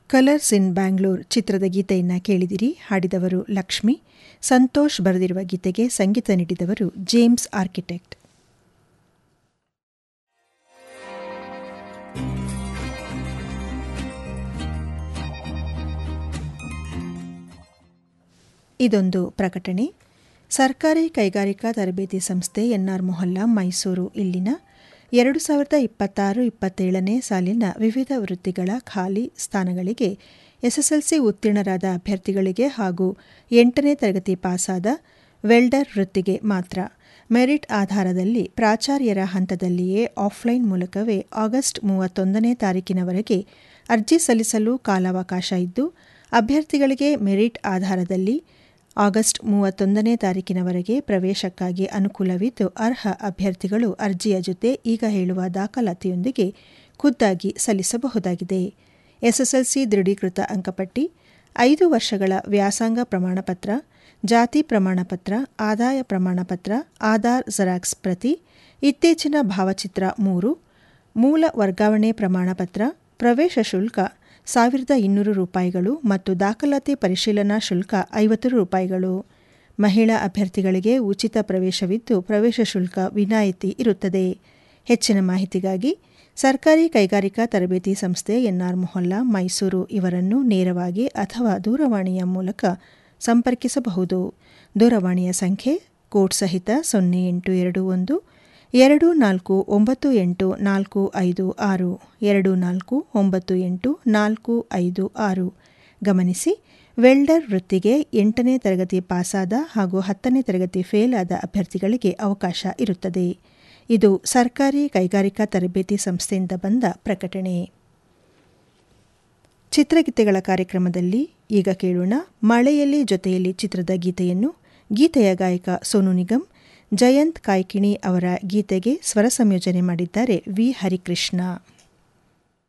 colours ಇನ್ ಬ್ಯಾಂಗ್ಳೂರ್ ಚಿತ್ರದ ಗೀತೆಯನ್ನು ಕೇಳಿದಿರಿ ಹಾಡಿದವರು ಲಕ್ಷ್ಮಿ ಸಂತೋಷ್ ಬರೆದಿರುವ ಗೀತೆಗೆ ಸಂಗೀತ ನೀಡಿದವರು ಜೇಮ್ಸ್ ಆರ್ಕಿಟೆಕ್ಟ್ ಇದೊಂದು ಪ್ರಕಟಣೆ ಸರ್ಕಾರಿ ಕೈಗಾರಿಕಾ ತರಬೇತಿ ಸಂಸ್ಥೆ ಎನ್ಆರ್ ಮೊಹಲ್ಲಾ ಮೈಸೂರು ಇಲ್ಲಿನ ಎರಡು ಸಾವಿರದ ಇಪ್ಪತ್ತಾರು ಇಪ್ಪತ್ತೇಳನೇ ಸಾಲಿನ ವಿವಿಧ ವೃತ್ತಿಗಳ ಖಾಲಿ ಸ್ಥಾನಗಳಿಗೆ ಎಸ್ಎಸ್ಎಲ್ಸಿ ಉತ್ತೀರ್ಣರಾದ ಅಭ್ಯರ್ಥಿಗಳಿಗೆ ಹಾಗೂ ಎಂಟನೇ ತರಗತಿ ಪಾಸಾದ ವೆಲ್ಡರ್ ವೃತ್ತಿಗೆ ಮಾತ್ರ ಮೆರಿಟ್ ಆಧಾರದಲ್ಲಿ ಪ್ರಾಚಾರ್ಯರ ಹಂತದಲ್ಲಿಯೇ ಆಫ್ಲೈನ್ ಮೂಲಕವೇ ಆಗಸ್ಟ್ ಮೂವತ್ತೊಂದನೇ ತಾರೀಕಿನವರೆಗೆ ಅರ್ಜಿ ಸಲ್ಲಿಸಲು ಕಾಲಾವಕಾಶ ಇದ್ದು ಅಭ್ಯರ್ಥಿಗಳಿಗೆ ಮೆರಿಟ್ ಆಧಾರದಲ್ಲಿ ಆಗಸ್ಟ್ ಮೂವತ್ತೊಂದನೇ ತಾರೀಕಿನವರೆಗೆ ಪ್ರವೇಶಕ್ಕಾಗಿ ಅನುಕೂಲವಿದ್ದು ಅರ್ಹ ಅಭ್ಯರ್ಥಿಗಳು ಅರ್ಜಿಯ ಜೊತೆ ಈಗ ಹೇಳುವ ದಾಖಲಾತಿಯೊಂದಿಗೆ ಖುದ್ದಾಗಿ ಸಲ್ಲಿಸಬಹುದಾಗಿದೆ ಎಸ್ಎಸ್ಎಲ್ಸಿ ದೃಢೀಕೃತ ಅಂಕಪಟ್ಟಿ ಐದು ವರ್ಷಗಳ ವ್ಯಾಸಂಗ ಪ್ರಮಾಣಪತ್ರ ಜಾತಿ ಪ್ರಮಾಣಪತ್ರ ಆದಾಯ ಪ್ರಮಾಣಪತ್ರ ಆಧಾರ್ ಜೆರಾಕ್ಸ್ ಪ್ರತಿ ಇತ್ತೀಚಿನ ಭಾವಚಿತ್ರ ಮೂರು ಮೂಲ ವರ್ಗಾವಣೆ ಪ್ರಮಾಣಪತ್ರ ಪ್ರವೇಶ ಶುಲ್ಕ ಸಾವಿರದ ಇನ್ನೂರು ರೂಪಾಯಿಗಳು ಮತ್ತು ದಾಖಲಾತಿ ಪರಿಶೀಲನಾ ಶುಲ್ಕ ಐವತ್ತು ರೂಪಾಯಿಗಳು ಮಹಿಳಾ ಅಭ್ಯರ್ಥಿಗಳಿಗೆ ಉಚಿತ ಪ್ರವೇಶವಿದ್ದು ಪ್ರವೇಶ ಶುಲ್ಕ ವಿನಾಯಿತಿ ಇರುತ್ತದೆ ಹೆಚ್ಚಿನ ಮಾಹಿತಿಗಾಗಿ ಸರ್ಕಾರಿ ಕೈಗಾರಿಕಾ ತರಬೇತಿ ಸಂಸ್ಥೆ ಎನ್ಆರ್ ಮೊಹಲ್ಲಾ ಮೈಸೂರು ಇವರನ್ನು ನೇರವಾಗಿ ಅಥವಾ ದೂರವಾಣಿಯ ಮೂಲಕ ಸಂಪರ್ಕಿಸಬಹುದು ದೂರವಾಣಿಯ ಸಂಖ್ಯೆ ಕೋಡ್ ಸಹಿತ ಸೊನ್ನೆ ಎಂಟು ಎರಡು ಒಂದು ಎರಡು ನಾಲ್ಕು ಒಂಬತ್ತು ಎಂಟು ನಾಲ್ಕು ಐದು ಆರು ಎರಡು ನಾಲ್ಕು ಒಂಬತ್ತು ಎಂಟು ನಾಲ್ಕು ಐದು ಆರು ಗಮನಿಸಿ ವೆಲ್ಡರ್ ವೃತ್ತಿಗೆ ಎಂಟನೇ ತರಗತಿ ಪಾಸಾದ ಹಾಗೂ ಹತ್ತನೇ ತರಗತಿ ಫೇಲ್ ಆದ ಅಭ್ಯರ್ಥಿಗಳಿಗೆ ಅವಕಾಶ ಇರುತ್ತದೆ ಇದು ಸರ್ಕಾರಿ ಕೈಗಾರಿಕಾ ತರಬೇತಿ ಸಂಸ್ಥೆಯಿಂದ ಬಂದ ಪ್ರಕಟಣೆ ಚಿತ್ರಗೀತೆಗಳ ಕಾರ್ಯಕ್ರಮದಲ್ಲಿ ಈಗ ಕೇಳೋಣ ಮಳೆಯಲ್ಲಿ ಜೊತೆಯಲ್ಲಿ ಚಿತ್ರದ ಗೀತೆಯನ್ನು ಗೀತೆಯ ಗಾಯಕ ಸೋನು ನಿಗಮ್ ಜಯಂತ್ ಕಾಯ್ಕಿಣಿ ಅವರ ಗೀತೆಗೆ ಸ್ವರ ಸಂಯೋಜನೆ ಮಾಡಿದ್ದಾರೆ ವಿ ಹರಿಕೃಷ್ಣ